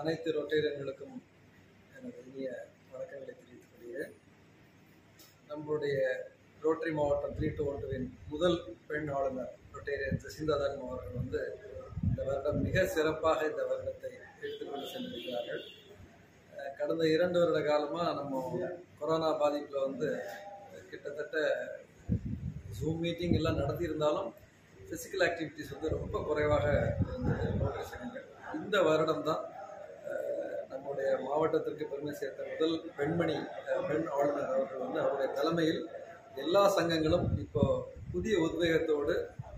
அனைத்து ரொட்டேரியன்களுக்கும் எனது இனிய வணக்கங்களை தெரிவித்துக் கொள்கிறேன் நம்மளுடைய ரோட்டரி மாவட்டம் த்ரீ டூ ஒன் டூவின் முதல் பெண் ஆளுநர் ரொட்டேரியன் ஜெசிந்தா தர்மம் அவர்கள் வந்து இந்த வருடம் மிக சிறப்பாக இந்த வருடத்தை எடுத்துக்கொண்டு சென்றிருக்கிறார்கள் அஹ் கடந்த இரண்டு வருட காலமாக நம்ம கொரோனா பாதிப்பில் வந்து கிட்டத்தட்ட ஜூம் மீட்டிங் எல்லாம் நடத்தியிருந்தாலும் ஃபிசிக்கல் ஆக்டிவிட்டிஸ் வந்து ரொம்ப குறைவாக இருந்தது ரோட்டரி சங்கங்கள் இந்த வருடம் தான் நம்முடைய மாவட்டத்திற்கு பெருமை சேர்த்த முதல் பெண்மணி அஹ், பெண் ஆளுநர் அவர்கள் வந்து அவருடைய தலைமையில் எல்லா சங்கங்களும் இப்போ புதிய உத்வேகத்தோடு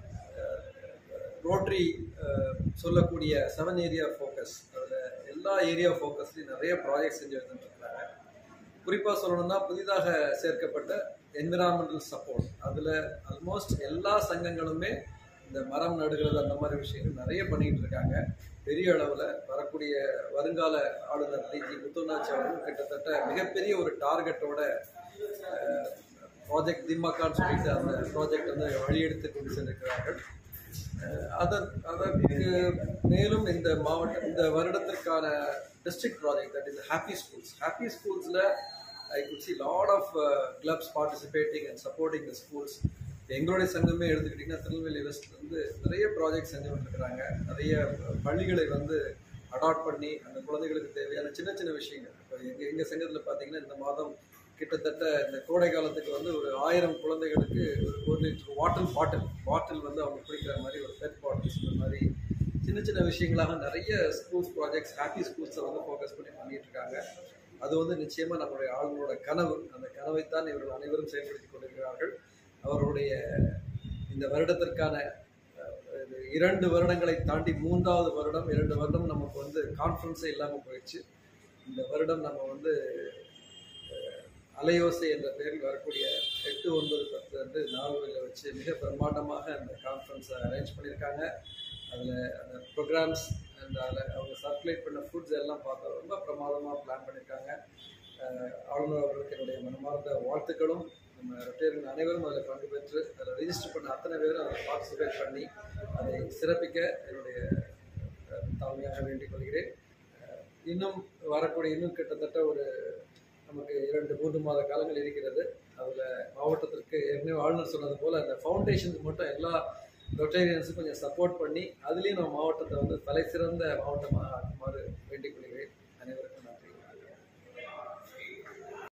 ரோட்டரி சொல்லக்கூடிய செவன் ஏரியா ஃபோக்கஸ் அதில் எல்லா ஏரியா ஃபோக்கஸ்லையும் நிறைய ப்ராஜெக்ட் செஞ்சு எடுத்துட்டுருக்காங்க குறிப்பாக சொல்லணும்னா புதிதாக சேர்க்கப்பட்ட என்விரான்மெண்டல் சப்போர்ட் அதில் ஆல்மோஸ்ட் எல்லா சங்கங்களுமே இந்த மரம் நடுகிறது அந்த மாதிரி விஷயங்கள் நிறைய பண்ணிட்டு இருக்காங்க பெரிய அளவில் வரக்கூடிய வருங்கால ஆளுநர் டிஜி முத்துநாச்சி அவர்கள் கிட்டத்தட்ட மிகப்பெரிய ஒரு டார்கெட்டோட ப்ராஜெக்ட் திமுகன்னு சொல்லிட்டு அந்த ப்ராஜெக்ட் வந்து வழியெடுத்து கொண்டு சென்றிருக்கிறார்கள் அஹ் அதற் அதற்கு மேலும் இந்த மாவட்டம் இந்த வருடத்திற்கான district project that is happy schools happy ஸ்கூல்ஸில் I could see lot of clubs participating and supporting the schools எங்களுடைய சங்கமே எடுத்துக்கிட்டிங்கன்னா திருநெல்வேலி வெஸ்ட் வந்து நிறைய ப்ராஜெக்ட் செஞ்சு வந்துருக்குறாங்க நிறைய பள்ளிகளை வந்து அடாப்ட் பண்ணி அந்த குழந்தைகளுக்கு தேவையான சின்ன சின்ன விஷயங்கள் இப்போ எங்கள் எங்கள் சங்கத்தில் பார்த்தீங்கன்னா இந்த மாதம் கிட்டத்தட்ட இந்த கோடை காலத்துக்கு வந்து ஒரு ஆயிரம் குழந்தைகளுக்கு ஒரு ஒரு லிட்டர் வாட்டர் பாட்டில் பாட்டில் வந்து அவங்க குடிக்கிற மாதிரி ஒரு பெட் பாட்டில்ஸ் இந்த மாதிரி சின்ன சின்ன விஷயங்களாக நிறைய ஸ்கூல்ஸ் ப்ராஜெக்ட்ஸ் ஹாப்பி ஸ்கூல்ஸை வந்து ஃபோக்கஸ் பண்ணி பண்ணிட்டு இருக்காங்க அது வந்து நிச்சயமாக நம்மளுடைய ஆளுநரோட கனவு அந்த கனவைத்தான் இவர்கள் அனைவரும் செயல்படுத்தி கொண்டிருக்கிறார்கள் அவருடைய இந்த வருடத்திற்கான அஹ், இது இரண்டு வருடங்களை தாண்டி மூன்றாவது வருடம் இரண்டு வருடம் நமக்கு வந்து கான்ஃபரன்ஸே இல்லாமல் போயிடுச்சு இந்த வருடம் நம்ம வந்து அஹ், அலையோசை என்ற பெயரில் வரக்கூடிய எட்டு ஒன்பது பத்து வந்து நாவலில் வச்சு மிக பிரம்மாண்டமாக அந்த கான்ஃபரன்ஸை அரேஞ்ச் பண்ணியிருக்காங்க அதில் அந்த ப்ரோக்ராம்ஸ் அண்ட் அதில் அவங்க சர்க்குலேட் பண்ண ஃபுட்ஸ் எல்லாம் பார்த்தா ரொம்ப பிரமாதமாக பிளான் பண்ணியிருக்காங்க அஹ், ஆளுநர் அவர்களுக்கு என்னுடைய மனமார்ந்த வாழ்த்துக்களும் நம்ம ரொட்டேரியன் அனைவரும் அதில் பங்கு பெற்று அதில் ரிஜிஸ்டர் பண்ண அத்தனை பேரும் அதில் பார்ட்டிசிபேட் பண்ணி அதை சிறப்பிக்க என்னுடைய அஹ், தாழ்மையாக வேண்டிக் கொள்கிறேன் அஹ், இன்னும் வரக்கூடிய இன்னும் கிட்டத்தட்ட ஒரு நமக்கு இரண்டு மூன்று மாத காலங்கள் இருக்கிறது அதில் மாவட்டத்திற்கு ஏற்கனவே ஆளுநர் சொன்னது போல் அந்த ஃபவுண்டேஷனுக்கு மட்டும் எல்லா ரொட்டேரியன்ஸும் கொஞ்சம் சப்போர்ட் பண்ணி அதுலேயும் நம்ம மாவட்டத்தை வந்து தலை சிறந்த மாவட்டமாக ஆக்குமாறு வேண்டிக் கொள்கிறேன்